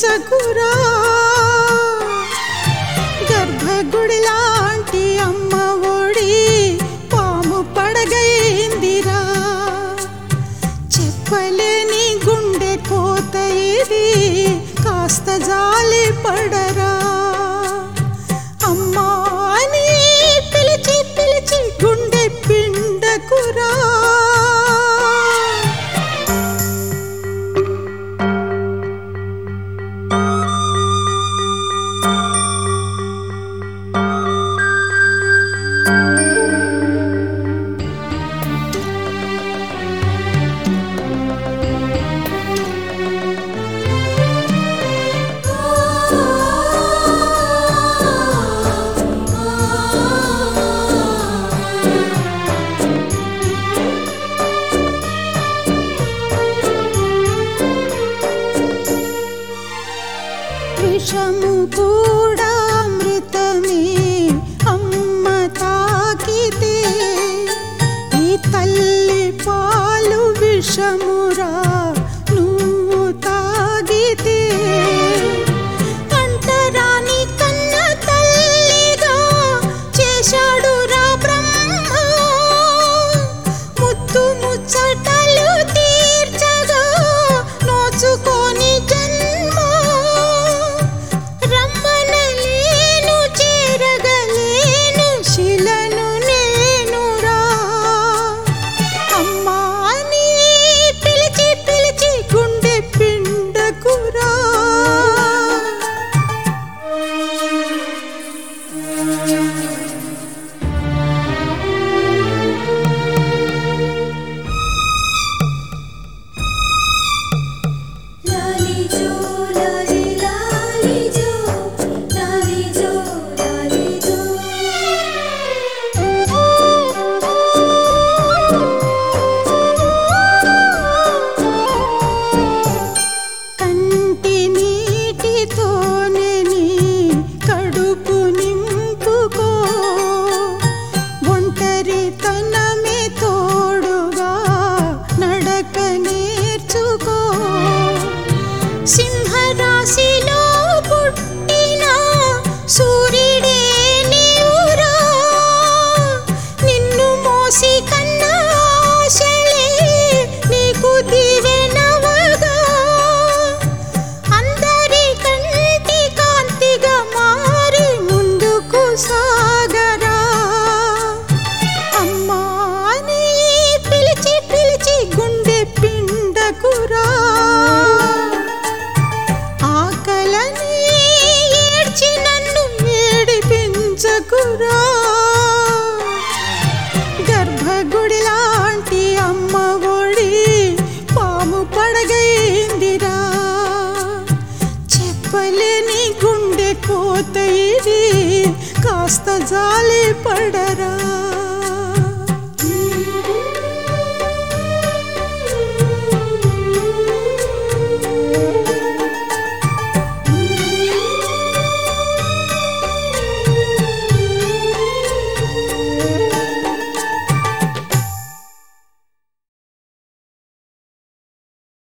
ఏడ్పించకురా గర్భగుడి లాంటి అమ్మ ఒడి పాము పడగైందిరా చెప్పలేని గుండె కోత ఇది కాస్త జాలి పడరా అమ్మా అని పిలిచి పిలిచి గుండె పిండకురా విషము కూడా అమృతమే అమ్మ తాకితే ఈ తల్లి పాలు విషమురా నువ్వు తాగితే అంటరాని కన్న తల్లిగా చేశాడురా బ్రహ్మ ముత్తు ముచ్చటలు తీర్చగా నోచుకొని జన్మ రమ్మనలేను చేరగలేను శిలను నేనురా అమ్మా అని పిలిచి పిలిచి గుండె పిండకురా లాలి జో లాలి లాలి జో లాలి జో లాలి జో కంటి నీటితోనే నీ కడుపు నింపుకో ఒంటరితనమే తోడుగా నడక నేర్చుకో సింహరాశిలో పుట్టిన సూర్యుడే నీవురా నిన్ను మోసి కన్న ఆశలే నీకు దివెనవగా అందరి కంటి కాంతిగా మారి ముందుకు సాగరా అమ్మా అని పిలిచి పిలిచి గుండె పిండకురా ఆకలని ఏడ్చి నన్ను ఏడిపించకురా గర్భగుడి లాంటి అమ్మ ఒడి పాము పడగైందిరా చెప్పలేని గుండె కోత ఇది కాస్త జాలి పడరా